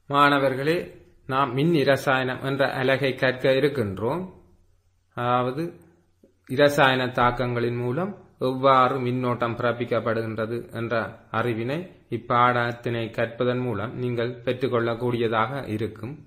மாணவர்களே நாம் மின் இரசாயனம் என்ற அலகை கற்க இருக்கின்றோம் அதாவது இரசாயன தாக்கங்களின் மூலம் எவ்வாறு மின்னோட்டம் பிறப்பிக்கப்படுகின்றது என்ற அறிவினை இப்பாடத்தினை கற்பதன் மூலம் நீங்கள் பெற்றுக்கொள்ளக்கூடியதாக இருக்கும்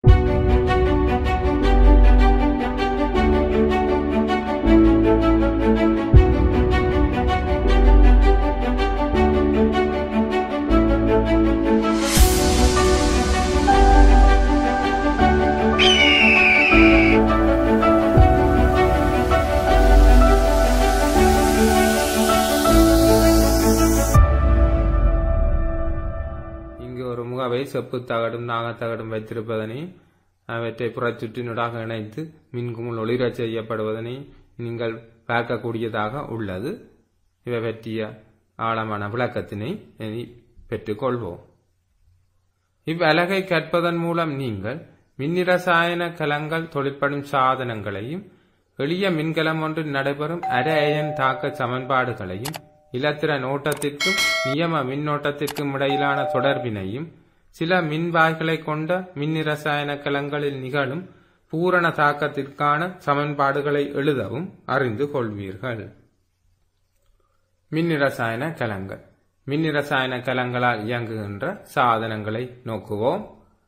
இங்கு ஒரு முகவை செப்பு தகடும் நாகத்தகடும் வைத்திருப்பதனை அவற்றை புறச்சுற்றினூடாக இணைத்து மின்குமுள் ஒளிரச் செய்யப்படுவதனை நீங்கள் பார்க்கக்கூடியதாக உள்ளது இவை பற்றிய ஆழமான விளக்கத்தினை இனி பெற்றுக்கொள்வோம் இவ்வலகை கற்பதன் மூலம் நீங்கள் மின்னிரசாயன கலங்கள் தொழிற்படும் சாதனங்களையும் எளிய மின்கலம் ஒன்றில் நடைபெறும் அரையன் தாக்க சமன்பாடுகளையும் இலத்திரன் ஓட்டத்திற்கும் நியம மின்னோட்டத்திற்கும் இடையிலான தொடர்பினையும் சில மின்வாய்களை கொண்ட மின்னிரசாயன கலங்களில் நிகழும் பூரண தாக்கத்திற்கான சமன்பாடுகளை எழுதவும் அறிந்து கொள்வீர்கள் மின்னிரசாயன கலங்கள் மின்னிரசாயன கலங்களால் இயங்குகின்ற சாதனங்களை நோக்குவோம்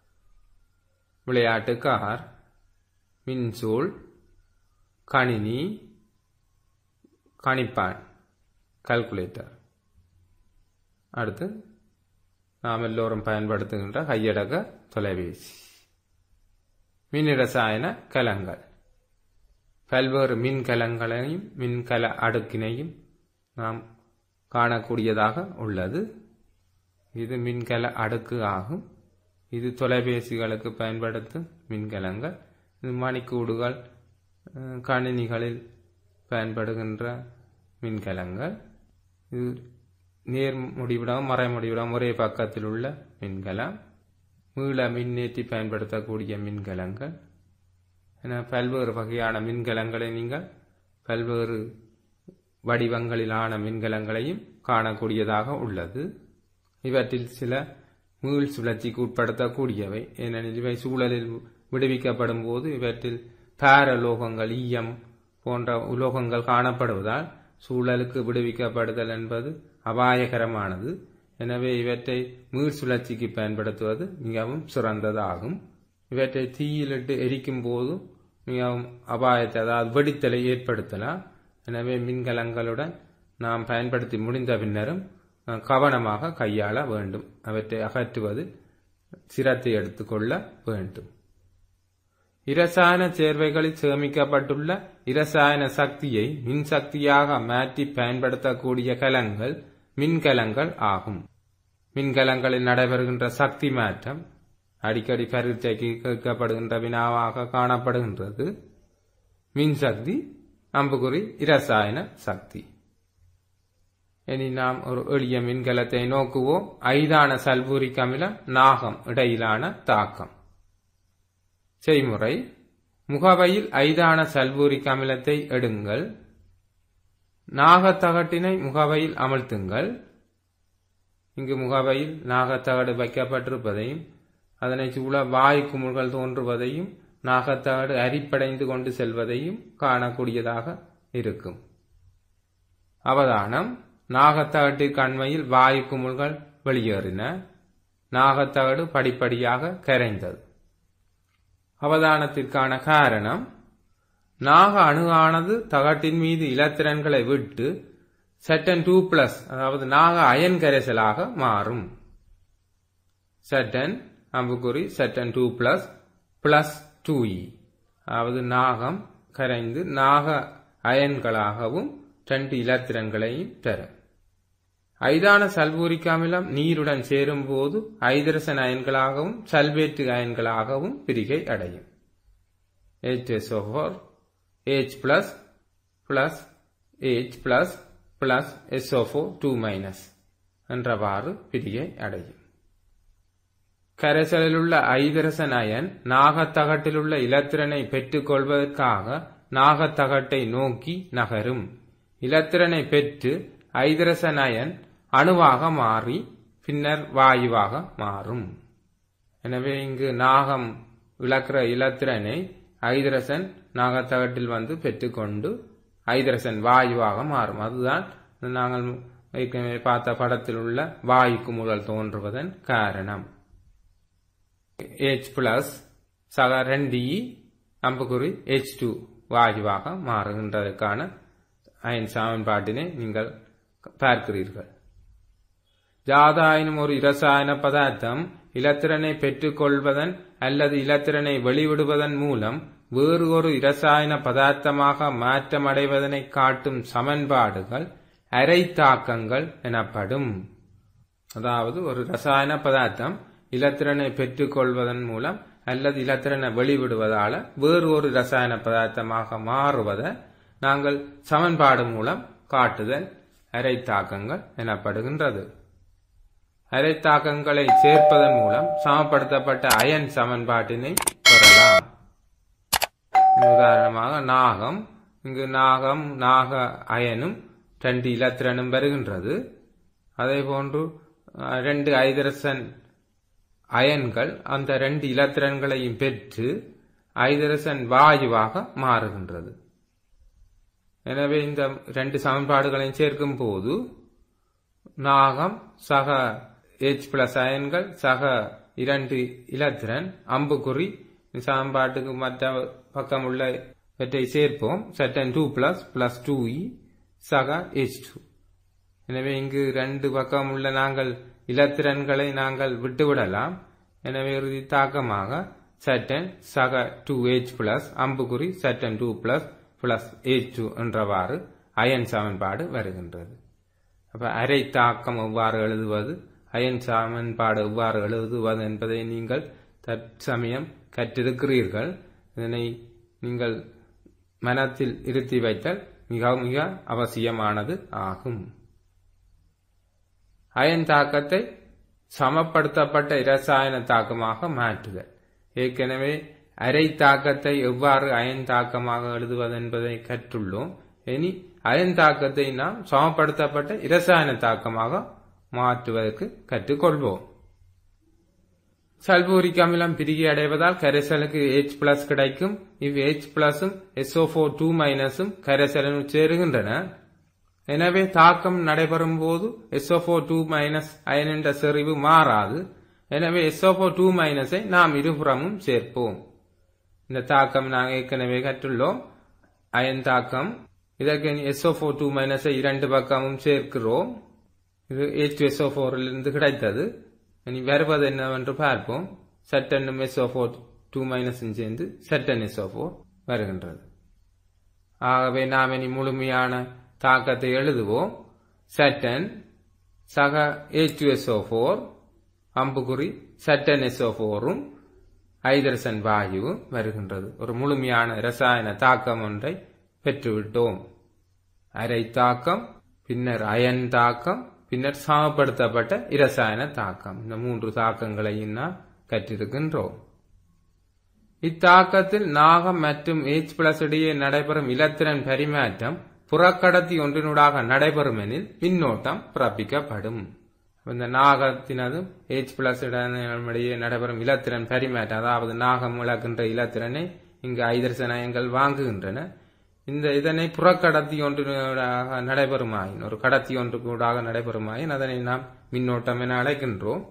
விளையாட்டு கார் மின்சூல் கணினி கணிப்பான் கால்குலேட்டர் அடுத்து நாம் எல்லோரும் பயன்படுத்துகின்ற கையடக்க தொலைபேசி மின்னிரசாயன கலங்கள் பல்வேறு மின்கலங்களையும் மின்கல அடுக்கினையும் நாம் காணக்கூடியதாக உள்ளது இது மின்கல அடுக்கு ஆகும் இது தொலைபேசிகளுக்கு பயன்படுத்தும் மின்கலங்கள் இது மணிக்கூடுகள் அஹ், கணினிகளில் பயன்படுகின்ற மின்கலங்கள் இது நேர் முடிவிடம் மறை முடிவிடம் ஒரே பக்கத்தில் உள்ள மின்கலம் மீள மின்னேற்றி பயன்படுத்தக்கூடிய மின்கலங்கள் என பல்வேறு வகையான மின்கலங்களை நீங்கள் பல்வேறு வடிவங்களிலான மின்கலங்களையும் காணக்கூடியதாக உள்ளது இவற்றில் சில மீள் சுழற்சிக்கு உட்படுத்தக்கூடியவை ஏனெனில் இவை சூழலில் விடுவிக்கப்படும் போது இவற்றில் பாரலோகங்கள் ஈயம் போன்ற உலோகங்கள் காணப்படுவதால் சூழலுக்கு விடுவிக்கப்படுதல் என்பது அபாயகரமானது எனவே இவற்றை மீள் சுழற்சிக்கு பயன்படுத்துவது மிகவும் சிறந்ததாகும் இவற்றை தீயிலிட்டு எரிக்கும் போது மிகவும் அபாயத்தை அதாவது வெடித்தலை ஏற்படுத்தலாம் எனவே மின்கலங்களுடன் நாம் பயன்படுத்தி முடிந்த பின்னரும் அஹ், கவனமாக கையாள வேண்டும் அவற்றை அகற்றுவது சிரத்தை எடுத்துக்கொள்ள வேண்டும் இரசாயன சேர்வைகளில் சேமிக்கப்பட்டுள்ள இரசாயன சக்தியை மின்சக்தியாக மாற்றி பயன்படுத்தக்கூடிய கலங்கள் மின்கலங்கள் ஆகும் மின்கலங்களில் நடைபெறுகின்ற சக்தி மாற்றம் அடிக்கடி பரீட்சைக்கு கேட்கப்படுகின்ற வினாவாக காணப்படுகின்றது மின்சக்தி அம்புகுறி இரசாயன சக்தி இனி நாம் ஒரு எளிய மின்கலத்தை நோக்குவோம் ஐதான சல்பூரிக் அமிலம் நாகம் இடையிலான தாக்கம் செய்முறை முகவையில் ஐதான சல்பூரிக் அமிலத்தை எடுங்கள் நாகத்தகட்டினை முகவையில் அமழ்த்துங்கள் இங்கு முகவையில் நாகத்தகடு வைக்கப்பட்டிருப்பதையும் அதனை சூழ வாயு குமிழ்கள் தோன்றுவதையும் நாகத்தகடு அரிப்படைந்து கொண்டு செல்வதையும் காணக்கூடியதாக இருக்கும் அவதானம் நாகத்தகட்டிற்கு அண்மையில் வாயு குமிழ்கள் வெளியேறின நாகத்தகடு படிப்படியாக கரைந்தது அவதானத்திற்கான காரணம் நாக அணுவானது தகட்டின் மீது இலத்திரன்களை விட்டு செட்டன் டூ பிளஸ் அதாவது நாக அயன் கரைசலாக மாறும் செட்டன் அம்புக்குறி செட்டன் two plus plus two e அதாவது நாகம் கரைந்து நாக அயன்களாகவும் ரெண்டு இலத்திரன்களையும் தரும் ஐதான சல்பூரிக் அமிலம் நீருடன் சேரும் போது ஐதரசன் அயன்களாகவும் சல்பேட்டு அயன்களாகவும் பிரிகை அடையும் HSO4 H plus plus H plus plus SO4 2 minus என்றவாறு பிரிகை அடையும் கரைசலில் உள்ள ஐதரசன் அயன் நாகத்தகட்டில் உள்ள இலத்திரனை பெற்றுக்கொள்வதற்காக நாகத்தகட்டை நோக்கி நகரும் இலத்திரனை பெற்று ஐதரசன் அயன் அணுவாக மாறி பின்னர் வாயுவாக மாறும் எனவே இங்கு நாகம் இழக்கிற இலத்திரனை ஐதரசன் நாகத்தகட்டில் வந்து பெற்றுக்கொண்டு ஐதரசன் வாயுவாக மாறும் அதுதான் நாங்கள் ஏற்கனவே பார்த்த படத்தில் உள்ள வாயுக்கு முதல் தோன்றுவதன் காரணம் H பிளஸ் சக ரெண்டு இ அம்புக்குறி H டூ வாயுவாக மாறுகின்றதற்கான அயன் சமன்பாட்டினை நீங்கள் பார்க்கிறீர்கள் ஜாதாயினும் ஒரு இரசாயன பதார்த்தம் இலத்திரனை பெற்றுக்கொள்வதன் அல்லது இலத்திரனை வெளிவிடுவதன் மூலம் வேறு ஒரு இரசாயன பதார்த்தமாக மாற்றமடைவதனை காட்டும் சமன்பாடுகள் அரைத்தாக்கங்கள் எனப்படும் அதாவது ஒரு ரசாயன பதார்த்தம் இலத்திரனை பெற்றுக்கொள்வதன் மூலம் அல்லது இலத்திரனை வெளிவிடுவதால வேறு ஒரு ரசாயன பதார்த்தமாக மாறுவதை நாங்கள் சமன்பாடு மூலம் காட்டுதல் அரைத்தாக்கங்கள் எனப்படுகின்றது அரைத்தாக்கங்களை சேர்ப்பதன் மூலம் சமப்படுத்தப்பட்ட அயன் சமன்பாட்டினை பெறலாம் உதாரணமாக நாகம் இங்கு நாகம் நாக அயனும் ரெண்டு இலத்திரனும் வருகின்றது அதே போன்று அஹ், ரெண்டு ஐதரசன் அயன்கள் அந்த ரெண்டு இலத்திரன்களையும் பெற்று ஐதரசன் வாயுவாக மாறுகின்றது எனவே இந்த ரெண்டு சமன்பாடுகளையும் சேர்க்கும் போது நாகம் சக H பிளஸ் அயன்கள் சக இரண்டு இலத்திரன் அம்புக்குறி சமன்பாட்டுக்கு மற்ற பக்கம் உள்ள இவற்றை சேர்ப்போம் சட்டன் two plus plus two e சக H டூ எனவே இங்கு ரெண்டு பக்கம் உள்ள நாங்கள் இலத்திரன்களை நாங்கள் விட்டுவிடலாம் எனவே இறுதி தாக்கமாக சட்டன் சக டூ H பிளஸ் அம்புக்குறி சட்டன் two plus plus H two என்றவாறு அயன் சமன்பாடு வருகின்றது அப்ப அரை தாக்கம் எவ்வாறு எழுதுவது அயன் சமன்பாடு எவ்வாறு எழுதுவது என்பதை நீங்கள் தற்சமயம் கற்றிருக்கிறீர்கள் இதனை நீங்கள் மனத்தில் இருத்தி வைத்தல் மிக மிக அவசியமானது ஆகும் அயன் தாக்கத்தை சமப்படுத்தப்பட்ட இரசாயன தாக்கமாக மாற்றுதல் ஏற்கனவே அரை தாக்கத்தை எவ்வாறு அயன் தாக்கமாக எழுதுவது என்பதை கற்றுள்ளோம் இனி அயன் தாக்கத்தை நாம் சமப்படுத்தப்பட்ட இரசாயன தாக்கமாக மாற்றுவதற்கு கற்றுக்கொள்வோம் சல்பூரிக் அமிலம் பிரிகை அடைவதால் கரைசலுக்கு H பிளஸ் கிடைக்கும் இவ் H பிளஸும் SO4 டூ மைனஸும் கரைசலும் சேருகின்றன எனவே தாக்கம் நடைபெறும் போது SO4 டூ மைனஸ் அயன் என்ற செறிவு மாறாது எனவே SO4 டூ மைனஸை நாம் இருபுறமும் சேர்ப்போம் இந்த தாக்கம் நாங்கள் ஏற்கனவே கற்றுள்ளோம் அயன் தாக்கம் இதற்கு SO4 டூ மைனஸை இரண்டு பக்கமும் சேர்க்கிறோம் இது H2SO4 இலிருந்து கிடைத்தது இனி வருவது என்னவென்று பார்ப்போம் சட்டனும் SO4 டூ மைனஸும் சேர்ந்து சட்டன் SO4 வருகின்றது ஆகவே நாம் இனி முழுமையான தாக்கத்தை எழுதுவோம் சட்டன் சக H2SO4 அம்புக்குறி சட்டன் SO4ம் ஐதரசன் வாயுவும் வருகின்றது ஒரு முழுமையான இரசாயன தாக்கம் ஒன்றை பெற்றுவிட்டோம் அரை தாக்கம் பின்னர் அயன் தாக்கம் பின்னர் சமப்படுத்தப்பட்ட இரசாயன தாக்கம் இந்த மூன்று தாக்கங்களையும் நாம் கற்றிருக்கின்றோம் இத்தாக்கத்தில் நாகம் மற்றும் H பிளஸ் இடையே நடைபெறும் இலத்திரன் பரிமாற்றம் புறக்கடத்தி ஒன்றினூடாக நடைபெறும் எனில் மின்னோட்டம் பிறப்பிக்கப்படும் இந்த நாகத்தினதும் H பிளஸ் இடையே நடைபெறும் இலத்திரன் பரிமாற்றம் அதாவது நாகம் இழக்கின்ற இலத்திரனை இங்கு ஐதரசனயங்கள் வாங்குகின்றன இந்த இதனை புறக்கடத்தி ஒன்றினூடாக நடைபெறுமாயின் ஒரு கடத்தி ஒன்று கூடாக நடைபெறுமாயின் அதனை நாம் மின்னோட்டம் என அழைக்கின்றோம்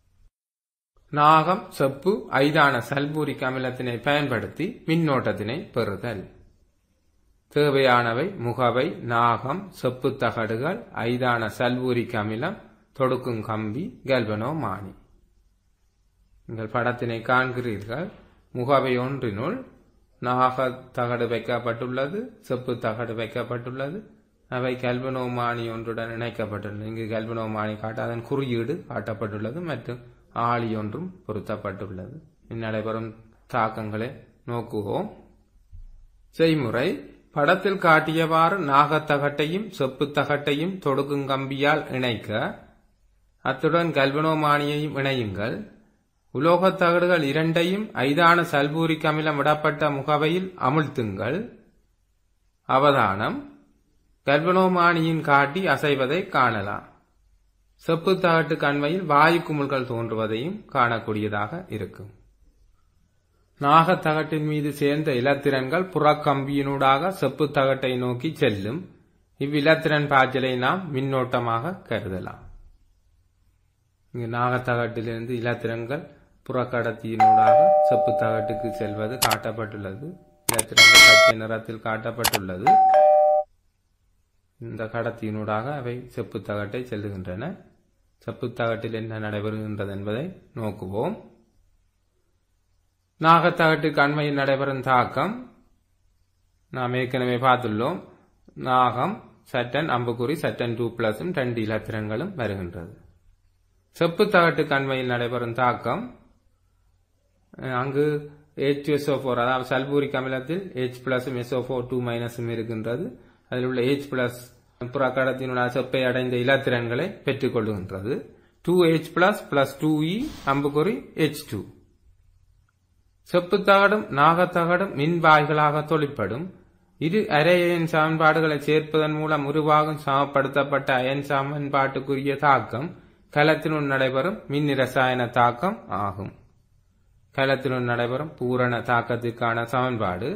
நாகம் செப்பு ஐதான சல்பூரிக் அமிலத்தினை பயன்படுத்தி மின்னோட்டத்தினை பெறுதல் தேவையானவை முகவை நாகம் செப்பு தகடுகள் ஐதான சல்பூரிக் அமிலம் தொடுக்கும் கம்பி கல்வனோமானி நீங்கள் படத்தினை காண்கிறீர்கள் முகவை ஒன்றினுள் நாக தகடு வைக்கப்பட்டுள்ளது செப்பு தகடு வைக்கப்பட்டுள்ளது அவை கல்வனோமானி ஒன்றுடன் இணைக்கப்பட்டுள்ளது இங்கு கல்வனோமானி காட்ட அதன் குறியீடு காட்டப்பட்டுள்ளது மற்றும் ஆளி ஒன்றும் பொருத்தப்பட்டுள்ளது நடைபெறும் தாக்கங்களை நோக்குவோம் செய்முறை படத்தில் காட்டியவாறு நாகத்தகட்டையும் செப்பு தகட்டையும் தொடுக்கும் கம்பியால் இணைக்க அத்துடன் கல்வனோமானியையும் இணையுங்கள் உலோகத் தகடுகள் இரண்டையும் ஐதான சல்பூரிக் அமிலம் விடப்பட்ட முகவையில் அமுழ்த்துங்கள் அவதானம் கல்வனோமானியின் காட்டி அசைவதை காணலாம் செப்பு தகட்டுக்கு அண்மையில் வாயு குமிழ்கள் தோன்றுவதையும் காணக்கூடியதாக இருக்கும் நாகத்தகட்டின் மீது சேர்ந்த இலத்திரன்கள் புறக்கம்பியினூடாக செப்பு தகட்டை நோக்கி செல்லும் இவ்விலத்திரன் பாய்ச்சலை நாம் மின்னோட்டமாக கருதலாம் இங்கு நாகத்தகட்டிலிருந்து இலத்திரன்கள் புறக்கடத்தியினூடாக செப்பு தகட்டுக்கு செல்வது காட்டப்பட்டுள்ளது இலத்திரன்கள் பச்சை நிறத்தில் காட்டப்பட்டுள்ளது இந்த கடத்தியினூடாக அவை செப்பு தகட்டை செல்லுகின்றன செப்பு தகட்டில் என்ன நடைபெறுகின்றது என்பதை நோக்குவோம் நாகத்தகட்டுக்கு அண்மையில் நடைபெறும் தாக்கம் நாம் ஏற்கனவே பார்த்துள்ளோம் நாகம் சட்டன் அம்புக்குறி சட்டன் டூ பிளஸும் ரெண்டு இலத்திரன்களும் வருகின்றது செப்பு தகட்டுக்கு அண்மையில் நடைபெறும் தாக்கம் அங்கு ஹெச் எஸ்ஓ ஃபோர் அதாவது சல்பூரிக் அமிலத்தில் ஹெச் பிளஸும் எஸ்ஓ ஃபோர் டூ மைனஸும் இருக்கின்றது அதில் உள்ள ஹெச் பிளஸ் புறக்கடத்தினுடைய செப்பை அடைந்த இலத்திரன்களை பெற்றுக் கொள்ளுகின்றது two H plus plus two e அம்புக்குறி ஹெச் டூ செப்புத்தகடும் நாகத்தகடும் மின்வாய்களாக தொழிற்படும் இரு அரை அயன் சமன்பாடுகளை சேர்ப்பதன் மூலம் உருவாகும் சமப்படுத்தப்பட்ட அயன் சமன்பாட்டுக்குரிய தாக்கம் கலத்தினுள் நடைபெறும் மின் ரசாயன தாக்கம் ஆகும் கலத்தினுள் நடைபெறும் பூரண தாக்கத்திற்கான சமன்பாடு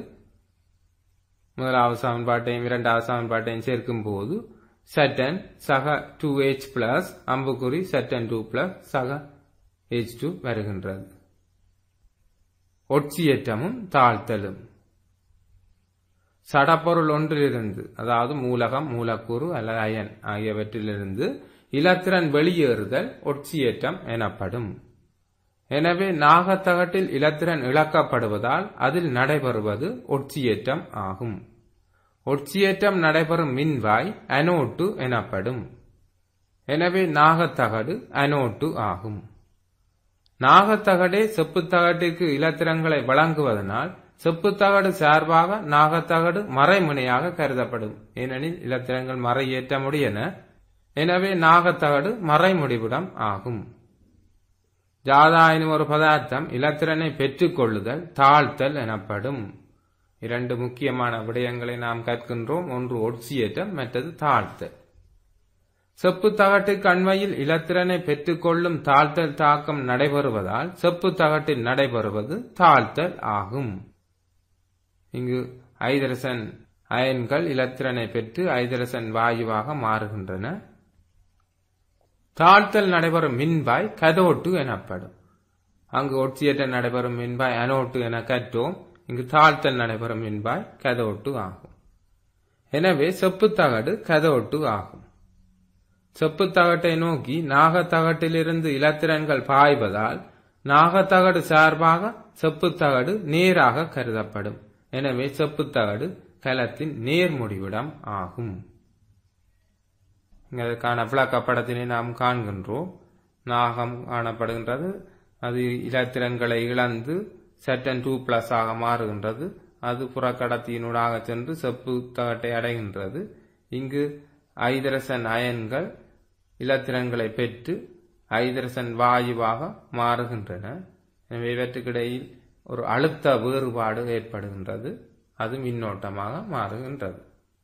முதலாவது சமன்பாட்டையும் இரண்டாவது சமன்பாட்டையும் சேர்க்கும் போது சட்டன் சக டூ ஹெச் பிளஸ் அம்புக்குறி சட்டன் டூ பிளஸ் சக ஹெச் டூ வருகின்றது ஒட்சியேற்றமும் தாழ்த்தலும் சடப்பொருள் ஒன்றிலிருந்து அதாவது மூலகம் மூலக்கூறு அல்லது அயன் ஆகியவற்றிலிருந்து இலத்திரன் வெளியேறுதல் ஒட்சியேற்றம் எனப்படும் எனவே நாகத்தகட்டில் இலத்திரன் இழக்கப்படுவதால் அதில் நடைபெறுவது ஒட்சியேற்றம் ஆகும் ஒட்சியேற்றம் நடைபெறும் மின்வாய் அனோட்டு எனப்படும் எனவே நாகத்தகடு அனோட்டு ஆகும் நாகத்தகடே செப்புத்தகட்டிற்கு இலத்திரங்களை வழங்குவதனால் செப்புத்தகடு சார்பாக நாகத்தகடு மறைமுனையாக கருதப்படும் ஏனெனில் இலத்திரங்கள் மறையேற்ற முடியன எனவே நாகத்தகடு மறைமுடிவிடம் ஆகும் ஜாதா எனும் ஒரு பதார்த்தம் இலத்திரனை பெற்றுக்கொள்ளுதல் தாழ்த்தல் எனப்படும் இரண்டு முக்கியமான விடயங்களை நாம் கற்கின்றோம் ஒன்று ஒட்சியேற்றம் மற்றது தாழ்த்தல் செப்பு தகட்டுக்கு அண்மையில் இலத்திரனை பெற்றுக்கொள்ளும் தாழ்த்தல் தாக்கம் நடைபெறுவதால் செப்பு தகட்டில் நடைபெறுவது தாழ்த்தல் ஆகும் இங்கு ஐதரசன் அயன்கள் இலத்திரனை பெற்று ஐதரசன் வாயுவாக மாறுகின்றன தாழ்த்தல் நடைபெறும் மின்பாய் கதோட்டு எனப்படும் அங்கு ஒட்சியேற்றம் நடைபெறும் மின்பாய் அனோட்டு என கற்றோம் இங்கு தாழ்த்தல் நடைபெறும் மின்பாய் கதோட்டு ஆகும் எனவே செப்புத்தகடு கதோட்டு ஆகும் செப்புத்தகட்டை நோக்கி நாகத்தகட்டிலிருந்து இலத்திரன்கள் பாய்வதால் நாகத்தகடு சார்பாக செப்புத்தகடு நேராக கருதப்படும் எனவே செப்புத்தகடு கலத்தின் நேர்முடிவிடம் ஆகும் இதற்கான விளக்கப்படத்தினை நாம் காண்கின்றோம் நாகம் காணப்படுகின்றது அது இலத்திரன்களை இழந்து சட்டன் டூ பிளஸ் ஆக மாறுகின்றது அது புறக்கடத்தியினூடாக சென்று செப்பு தகட்டை அடைகின்றது இங்கு ஐதரசன் அயன்கள் இலத்திரன்களை பெற்று ஐதரசன் வாயுவாக மாறுகின்றன எனவே இவற்றுக்கிடையில் ஒரு அழுத்த வேறுபாடு ஏற்படுகின்றது அது மின்னோட்டமாக மாறுகின்றது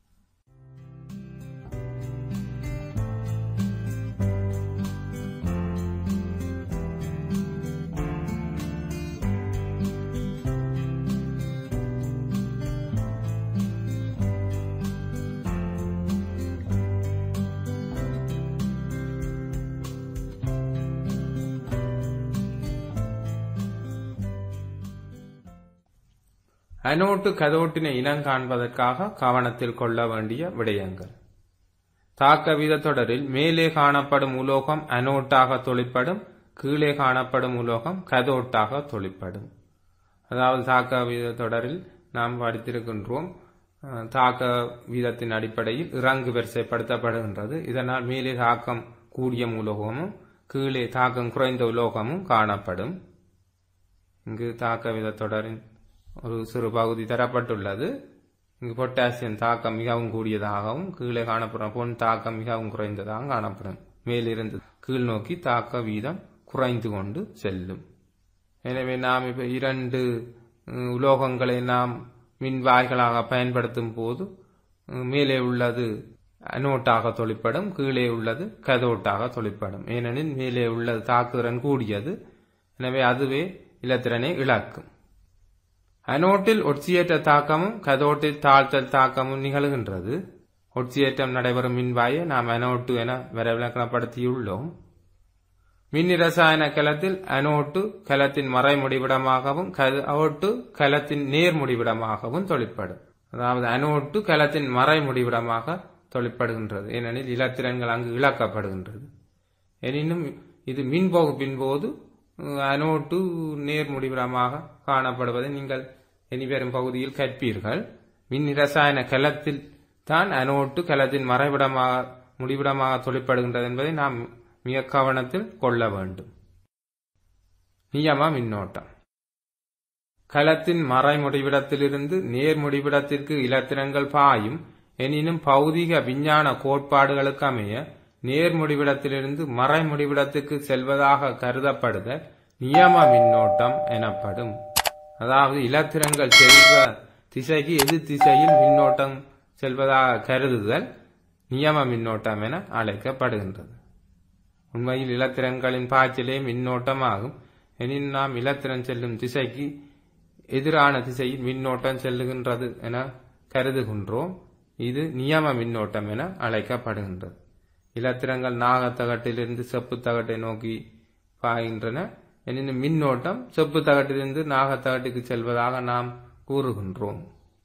அனோட்டு கதோட்டினை இனம் காண்பதற்காக கவனத்தில் கொள்ள வேண்டிய விடயங்கள் தாக்க வீத தொடரில் மேலே காணப்படும் உலோகம் அனோட்டாக தொழிற்படும் கீழே காணப்படும் உலோகம் கதோட்டாக தொழிற்படும் அதாவது தாக்க வீத தொடரில் நாம் படித்திருக்கின்றோம் தாக்க வீதத்தின் அடிப்படையில் இறங்கு வரிசைப்படுத்தப்படுகின்றது இதனால் மேலே தாக்கம் கூடிய உலோகமும் கீழே தாக்கம் குறைந்த உலோகமும் காணப்படும் இங்கு தாக்க வீத தொடரின் ஒரு சிறு பகுதி தரப்பட்டுள்ளது இங்கு பொட்டாசியம் தாக்கம் மிகவும் கூடியதாகவும் கீழே காணப்படும் பொன் தாக்கம் மிகவும் குறைந்ததாகவும் காணப்படும் மேலிருந்து கீழ் நோக்கி தாக்க வீதம் குறைந்து கொண்டு செல்லும் எனவே நாம் இப்ப இரண்டு உலோகங்களை நாம் மின்வாய்களாக பயன்படுத்தும் போது மேலே உள்ளது அனோட்டாக தொழிற்படும் கீழே உள்ளது கதோட்டாக தொழிற்படும் ஏனெனில் மேலே உள்ளது தாக்குதிறன் கூடியது எனவே அதுவே இலத்திரனை இழக்கும் அனோட்டில் ஒட்சியேற்ற தாக்கமும் கதோட்டில் தாழ்த்தல் தாக்கமும் நிகழ்கின்றது ஒட்சியேற்றம் நடைபெறும் மின்வாயை நாம் அனோட்டு என விளக்கணப்படுத்தியுள்ளோம் மின் இரசாயன கலத்தில் அனோட்டு கலத்தின் மறைமுடிவிடமாகவும் கதோட்டு கலத்தின் நேர்முடிவிடமாகவும் தொழிற்படும் அதாவது அனோட்டு கலத்தின் மறைமுடிவிடமாக தொழிற்படுகின்றது ஏனெனில் இலத்திரன்கள் அங்கு இழக்கப்படுகின்றது எனினும் இது மின்பகுப்பின் போது அனோட்டு நேர்முடிவிடமாக காணப்படுவதை நீங்கள் இனிவரும் பகுதியில் கற்பீர்கள் மின் இரசாயன கலத்தில் தான் அனோட்டு கலத்தின் மறைவிடமாக முடிவிடமாக தொழிற்படுகின்றது என்பதை நாம் மிக கவனத்தில் கொள்ள வேண்டும் நியம மின்னோட்டம் கலத்தின் மறைமுடிவிடத்திலிருந்து நேர்முடிவிடத்திற்கு இலத்திரங்கள் பாயும் எனினும் பௌதிக விஞ்ஞான கோட்பாடுகளுக்கு அமைய நேர்முடிவிடத்திலிருந்து மறைமுடிவிடத்துக்கு செல்வதாக கருதப்படுதல் நியம மின்னோட்டம் எனப்படும் அதாவது இலத்திரங்கள் செல்வ திசைக்கு எதிர் திசையில் மின்னோட்டம் செல்வதாக கருதுதல் நியம மின்னோட்டம் என அழைக்கப்படுகின்றது உண்மையில் இலத்திரன்களின் பாய்ச்சலே மின்னோட்டமாகும் எனினும் நாம் இலத்திரன் செல்லும் திசைக்கு எதிரான திசையில் மின்னோட்டம் செல்லுகின்றது என கருதுகின்றோம் இது நியம மின்னோட்டம் என அழைக்கப்படுகின்றது இலத்திரங்கள் நாகத்தகட்டிலிருந்து செப்பு தகட்டை நோக்கி பாய்கின்றன எனினும் மின்னோட்டம் செப்பு தகட்டிலிருந்து நாகத்தகட்டுக்கு செல்வதாக நாம் கூறுகின்றோம்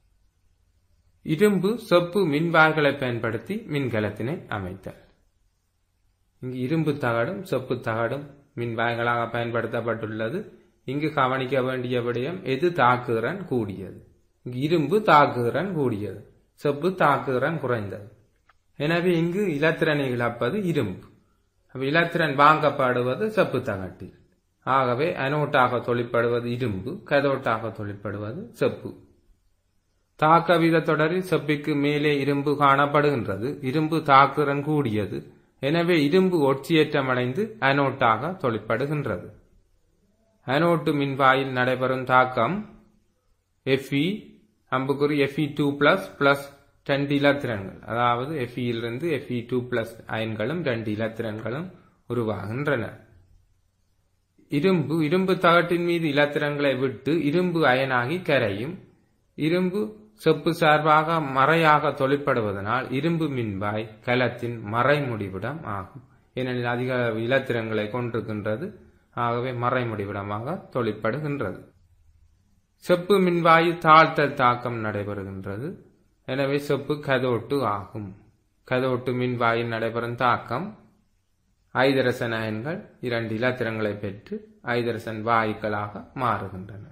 இரும்பு செப்பு மின்வாய்களை பயன்படுத்தி மின்கலத்தினை அமைத்தல் இங்கு இரும்பு தகடும் செப்பு தகடும் மின்வாய்களாக பயன்படுத்தப்பட்டுள்ளது இங்கு கவனிக்க வேண்டிய விடயம் எது தாக்குதிறன் கூடியது இங்கு இரும்பு தாக்குதிறன் கூடியது செப்பு தாக்குதிறன் குறைந்தது எனவே இங்கு இலத்திரனை இழப்பது இரும்பு இலத்திரன் வாங்கப்படுவது செப்பு தகட்டில் ஆகவே அனோட்டாக தொழிற்படுவது இரும்பு கதோட்டாக தொழிற்படுவது செப்பு தாக்க வீத தொடரில் செப்பிற்கு மேலே இரும்பு காணப்படுகின்றது இரும்பு தாக்குதிறன் கூடியது எனவே இரும்பு ஒட்சியேற்றமடைந்து அனோட்டாக தொழிற்படுகின்றது அனோட்டு மின்வாயில் நடைபெறும் தாக்கம் எஃப்இ அம்புக்குறி எஃப்இ டூ பிளஸ் பிளஸ் ரெண்டு இலத்திரன்கள் அதாவது எஃப்இயிலிருந்து எஃப்இ டூ பிளஸ் அயன்களும் ரெண்டு இலத்திரன்களும் உருவாகின்றன இரும்பு இரும்பு தகட்டின் மீது இலத்திரன்களை விட்டு இரும்பு அயனாகி கரையும் இரும்பு செப்பு சார்பாக மறையாக தொழிற்படுவதனால் இரும்பு மின்வாய் கலத்தின் மறைமுடிவிடம் ஆகும் ஏனெனில் அதிக இலத்திரங்களை கொண்டிருக்கின்றது ஆகவே மறைமுடிவிடமாக தொழிற்படுகின்றது செப்பு மின்வாயு தாழ்த்தல் தாக்கம் நடைபெறுகின்றது எனவே செப்பு கதோட்டு ஆகும் கதோட்டு மின்வாயில் நடைபெறும் தாக்கம் ஐதரசன் அயன்கள் இரண்டு இலத்திரங்களை பெற்று ஐதரசன் வாயுக்களாக மாறுகின்றன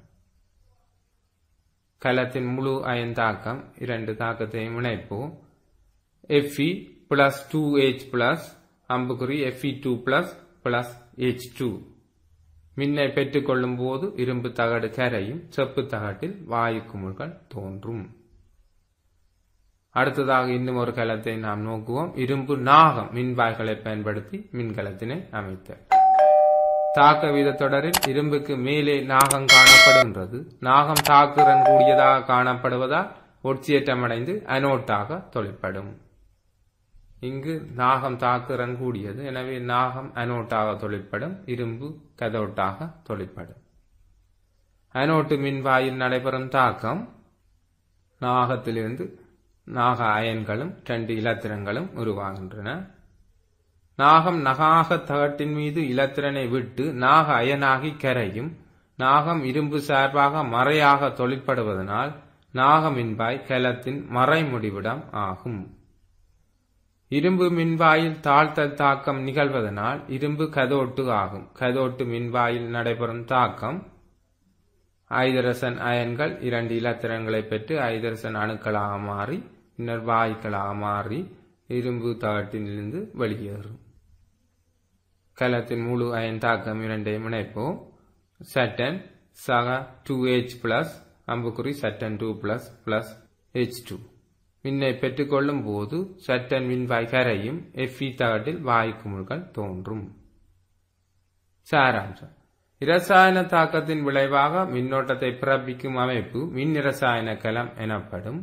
கலத்தின் முழு அயன் தாக்கம் இரண்டு தாக்கத்தையும் இணைப்போம் Fe plus two H plus அம்புக்குறி Fe two plus plus H two மின்னை பெற்றுக்கொள்ளும் போது இரும்பு தகடு கரையும் செப்பு தகட்டில் வாயு குமிழ்கள் தோன்றும் அடுத்ததாக இன்னும் ஒரு கலத்தை நாம் நோக்குவோம் இரும்பு நாகம் மின்வாய்களை பயன்படுத்தி மின்கலத்தினை அமைத்தல் தாக்க வீத தொடரில் இரும்புக்கு மேலே நாகம் காணப்படுகின்றது நாகம் தாக்குறன் கூடியதாக காணப்படுவதால் ஒட்சியேற்றமடைந்து அனோட்டாக தொழிற்படும் இங்கு நாகம் தாக்குறன் கூடியது எனவே நாகம் அனோட்டாக தொழிற்படும் இரும்பு கதோட்டாக தொழிற்படும் அனோட்டு மின்வாயில் நடைபெறும் தாக்கம் நாகத்திலிருந்து நாக அயன்களும் ரெண்டு இலத்திரங்களும் உருவாகின்றன நாகம் நகாக தகட்டின் மீது இலத்திரனை விட்டு நாக அயனாகி கரையும் நாகம் இரும்பு சார்பாக மறையாக தொழிற்படுவதனால் நாக மின்வாய் கலத்தின் மறைமுடிவிடம் ஆகும் இரும்பு மின்வாயில் தாழ்த்தல் தாக்கம் நிகழ்வதனால் இரும்பு கதோட்டு ஆகும் கதோட்டு மின்வாயில் நடைபெறும் தாக்கம் ஐதரசன் அயன்கள் இரண்டு இலத்திரங்களை பெற்று ஐதரசன் அணுக்களாக மாறி பின்னர் வாயுக்களாக மாறி இரும்பு தகட்டிலிருந்து வெளியேறும் கலத்தின் முழு அயன் தாக்கம் இரண்டையும் இணைப்போம் சட்டன் சக டூ ஹெச் பிளஸ் அம்புக்குறி சட்டன் two plus plus H two மின்னை பெற்றுக்கொள்ளும் போது சட்டன் மின்வாய் கரையும் எஃப்இ தகட்டில் வாயு குமிழ்கள் தோன்றும் சாராம்சம் இரசாயன தாக்கத்தின் விளைவாக மின்னோட்டத்தை பிறப்பிக்கும் அமைப்பு மின் இரசாயன கலம் எனப்படும்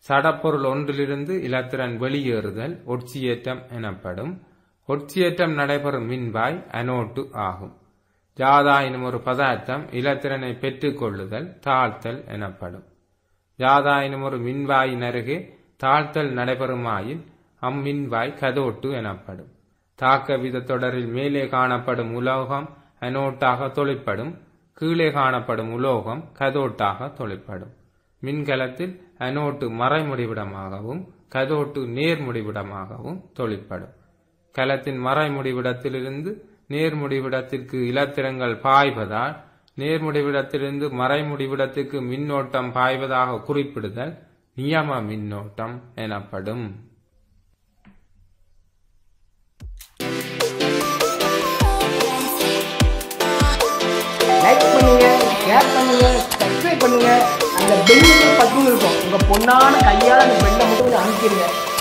சடப்பொருள் ஒன்றிலிருந்து இலத்திரன் வெளியேறுதல் ஒட்சியேற்றம் எனப்படும் ஒட்சியேற்றம் நடைபெறும் மின்வாய் அனோட்டு ஆகும் ஜாதா எனும் ஒரு பதார்த்தம் இலத்திரனை பெற்றுக் கொள்ளுதல் தாழ்த்தல் எனப்படும் ஜாதா எனும் ஒரு மின்வாயின் அருகே தாழ்த்தல் நடைபெறுமாயின் அம்மின்வாய் கதோட்டு எனப்படும் தாக்க வித தொடரில் மேலே காணப்படும் உலோகம் அனோட்டாக தொழிற்படும் கீழே காணப்படும் உலோகம் கதோட்டாக தொழிற்படும் மின்கலத்தில் அனோட்டு மறைமுடிவிடமாகவும் கதோட்டு நேர்முடிவிடமாகவும் தொழிற்படும் கலத்தின் மறைமுடிவிடத்திலிருந்து நேர்முடிவிடத்திற்கு இலத்திரங்கள் பாய்வதால் நேர்முடிவிடத்திலிருந்து மறைமுடிவிடத்திற்கு மின்னோட்டம் பாய்வதாக குறிப்பிடுதல் நியம மின்னோட்டம் எனப்படும் லைக் பண்ணுங்க ஷேர் பண்ணுங்க சப்ஸ்கிரைப் பண்ணுங்க அந்த பெல்லுக்கு பக்கம் இருக்கும் உங்க பொண்ணான கையால அந்த பெல்லை மட்டும் கொஞ்சம் அமுக்கிடுங்க